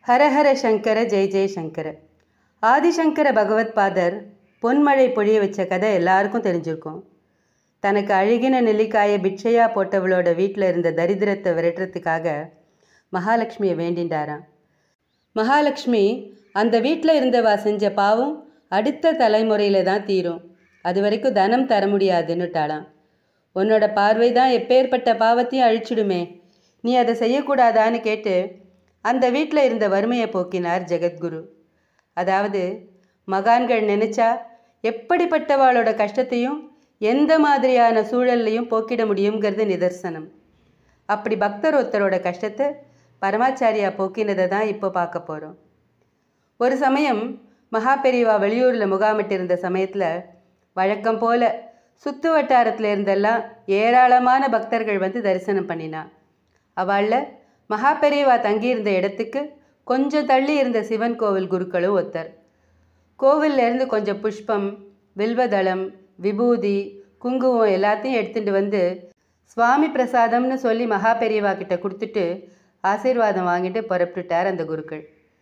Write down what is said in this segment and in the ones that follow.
ஹரஹர சங்கர ஜெய் ஜெய் சங்கர ஆதிசங்கர பகவத்பாதர் பொன்மழை பொழிய வச்ச கதை எல்லாருக்கும் தெரிஞ்சிருக்கும் தனக்கு அழுகின நெல்லிக்காயை பிட்சையா போட்டவளோட வீட்டில் இருந்த தரித்திரத்தை விரட்டுறதுக்காக மகாலட்சுமியை வேண்டிண்டாராம் மகாலட்சுமி அந்த வீட்டில் இருந்தவா செஞ்ச பாவம் அடுத்த தலைமுறையில தான் தீரும் அது வரைக்கும் தனம் தர முடியாதுன்னுட்டாளாம் உன்னோட பார்வை தான் எப்பேற்பட்ட பாவத்தையும் அழிச்சிடுமே நீ அதை செய்யக்கூடாதான்னு கேட்டு அந்த வீட்டில் இருந்த வறுமையை போக்கினார் ஜெகத்குரு அதாவது மகான்கள் நினைச்சா எப்படிப்பட்டவாளோட கஷ்டத்தையும் எந்த மாதிரியான சூழல்லையும் போக்கிட முடியுங்கிறது நிதர்சனம் அப்படி பக்தர் ஒருத்தரோட கஷ்டத்தை பரமாச்சாரியா போக்கினதை தான் இப்போ பார்க்க போகிறோம் ஒரு சமயம் மகா பெரியவா வெளியூரில் முகாமிட்டிருந்த சமயத்தில் வழக்கம் போல சுத்து வட்டாரத்தில் இருந்தெல்லாம் ஏராளமான பக்தர்கள் வந்து தரிசனம் பண்ணினா அவளில் மகா பெரியவா தங்கியிருந்த இடத்துக்கு கொஞ்சம் தள்ளி இருந்த சிவன் கோவில் குருக்களும் ஒருத்தர் கோவில்ல இருந்து கொஞ்சம் புஷ்பம் வில்வதளம் விபூதி குங்குமம் எல்லாத்தையும் எடுத்துட்டு வந்து சுவாமி பிரசாதம்னு சொல்லி மகா பெரியவா கிட்ட கொடுத்துட்டு ஆசீர்வாதம் வாங்கிட்டு புறப்பட்டுட்டார் அந்த குருக்கள்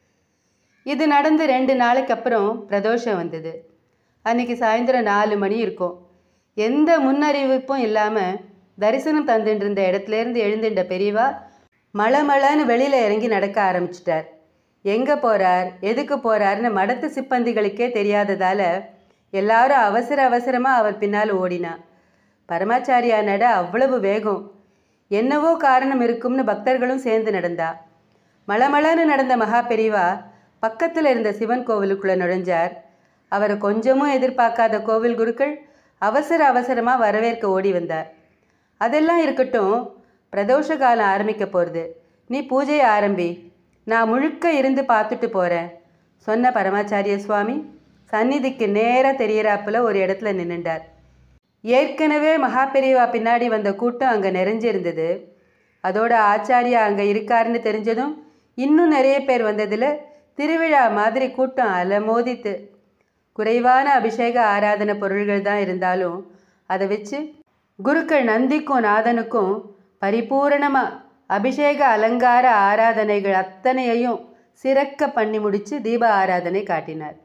இது நடந்து ரெண்டு நாளைக்கு அப்புறம் பிரதோஷம் வந்தது அன்னைக்கு சாயந்தரம் நாலு மணி இருக்கும் எந்த முன்னறிவிப்பும் இல்லாமல் தரிசனம் தந்துட்டு இருந்த இடத்துலேருந்து எழுந்துட்ட பெரியவா மழை மழைன்னு வெளியில் இறங்கி நடக்க ஆரம்பிச்சிட்டார் எங்கே போகிறார் எதுக்கு போகிறார்னு மடத்து சிப்பந்திகளுக்கே தெரியாததால் எல்லாரும் அவசர அவசரமாக அவர் பின்னால் ஓடினா பரமாச்சாரியா நட அவ்வளவு வேகம் என்னவோ காரணம் இருக்கும்னு பக்தர்களும் சேர்ந்து நடந்தா மளமளன்னு நடந்த மகா பெரியவா பக்கத்தில் இருந்த சிவன் கோவிலுக்குள்ளே நுழைஞ்சார் அவரை கொஞ்சமும் எதிர்பார்க்காத கோவில் குருக்கள் அவசர அவசரமாக வரவேற்க ஓடி வந்தார் அதெல்லாம் இருக்கட்டும் பிரதோஷ காலம் ஆரம்பிக்க போகிறது நீ பூஜையை ஆரம்பி நான் முழுக்க இருந்து பார்த்துட்டு போகிறேன் சொன்ன பரமாச்சாரிய சுவாமி சந்நிதிக்கு நேராக தெரியறாப்புல ஒரு இடத்துல நின்றுண்டார் ஏற்கனவே மகா பெரியவா பின்னாடி வந்த கூட்டம் அங்கே நிறைஞ்சிருந்தது அதோட ஆச்சாரியா அங்கே இருக்காருன்னு தெரிஞ்சதும் இன்னும் நிறைய பேர் வந்ததில் திருவிழா மாதிரி கூட்டம் அலமோதித்து குறைவான அபிஷேக ஆராதனை பொருள்கள் தான் இருந்தாலும் அதை வச்சு குருக்கள் நந்திக்கும் நாதனுக்கும் பரிபூரணமாக அபிஷேக அலங்கார ஆராதனைகள் அத்தனையையும் சிறக்க பண்ணி முடித்து தீப ஆராதனை காட்டினார்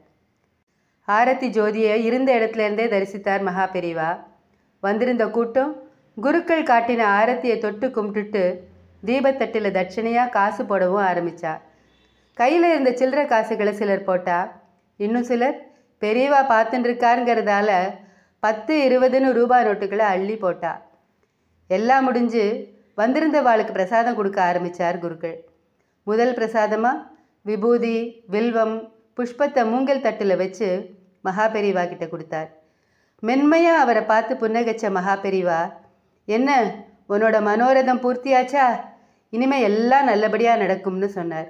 ஆரத்தி ஜோதியை இருந்த இடத்துல இருந்தே தரிசித்தார் மகா பெரிவா வந்திருந்த கூட்டம் குருக்கள் காட்டின ஆரத்தியை தொட்டு கும்பிட்டுட்டு தீபத்தட்டில் தட்சணையாக காசு போடவும் ஆரம்பித்தா கையில் இருந்த சில்லற காசுகளை சிலர் போட்டா இன்னும் சிலர் பெரியவா பார்த்துட்டு இருக்காருங்கிறதால பத்து இருபதுன்னு ரூபாய் நோட்டுகளை அள்ளி போட்டா எல்லாம் முடிஞ்சு வந்திருந்த வாளுக்கு பிரசாதம் கொடுக்க ஆரம்பித்தார் குருக்கள் முதல் பிரசாதமாக விபூதி வில்வம் புஷ்பத்தை மூங்கல் தட்டில் வச்சு மகாபெரிவா கிட்ட கொடுத்தார் மென்மையாக அவரை பார்த்து புன்னகச்ச மகாபெரிவா என்ன உன்னோட மனோரதம் பூர்த்தியாச்சா இனிமே எல்லாம் நல்லபடியாக நடக்கும்னு சொன்னார்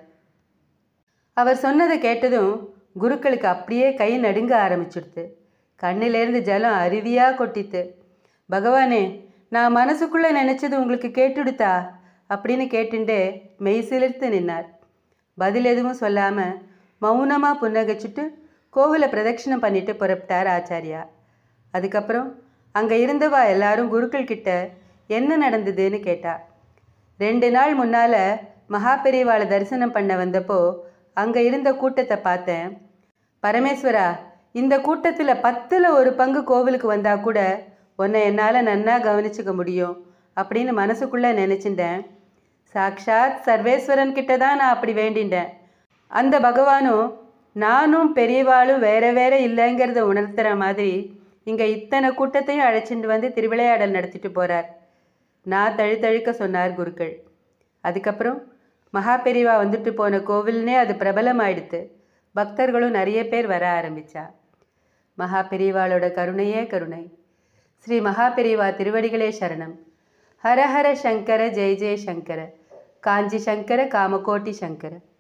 அவர் சொன்னதை கேட்டதும் குருக்களுக்கு அப்படியே கை நடுங்க ஆரம்பிச்சுடுது கண்ணிலேருந்து ஜலம் அருவியாக கொட்டித்து பகவானே நான் மனசுக்குள்ளே நினச்சது உங்களுக்கு கேட்டுடுத்தா அப்படின்னு கேட்டுண்டே மெய் சிலிர்த்து நின்னார் பதில் எதுவும் சொல்லாமல் மௌனமாக புன்னகைச்சிட்டு கோவிலை பிரதட்சிணம் பண்ணிட்டு புறப்பட்டார் ஆச்சாரியா அதுக்கப்புறம் அங்கே இருந்தவா எல்லாரும் குருக்கள் கிட்ட என்ன நடந்ததுன்னு கேட்டா ரெண்டு நாள் முன்னால் மகா பெரியவாளை தரிசனம் பண்ண வந்தப்போ அங்கே இருந்த கூட்டத்தை பார்த்தேன் பரமேஸ்வரா இந்த கூட்டத்தில் பத்தில் ஒரு பங்கு கோவிலுக்கு வந்தால் கூட உன்னை என்னால் நன்னா கவனிச்சுக்க முடியும் அப்படின்னு மனசுக்குள்ளே நினச்சிட்டேன் சாக்ஷாத் சர்வேஸ்வரன் கிட்ட தான் நான் அப்படி வேண்டிண்டேன் அந்த பகவானும் நானும் பெரியவாளும் வேற வேற இல்லைங்கிறத உணர்த்துற மாதிரி இங்கே இத்தனை கூட்டத்தையும் அழைச்சிட்டு வந்து திருவிளையாடல் நடத்திட்டு போகிறார் நான் தழுத்தழுக்க சொன்னார் குருக்கள் அதுக்கப்புறம் மகா பெரிவா வந்துட்டு போன கோவில்னே அது பிரபலமாயிடுத்து பக்தர்களும் நிறைய பேர் வர ஆரம்பிச்சா மகா பெரிவாளோட கருணையே கருணை ஸ்ரீ மகா பெரிவா திருவடிகளே சரணம் ஹரஹர சங்கர ஜெய ஜெய சங்கர காஞ்சி சங்கர காமகோட்டி சங்கர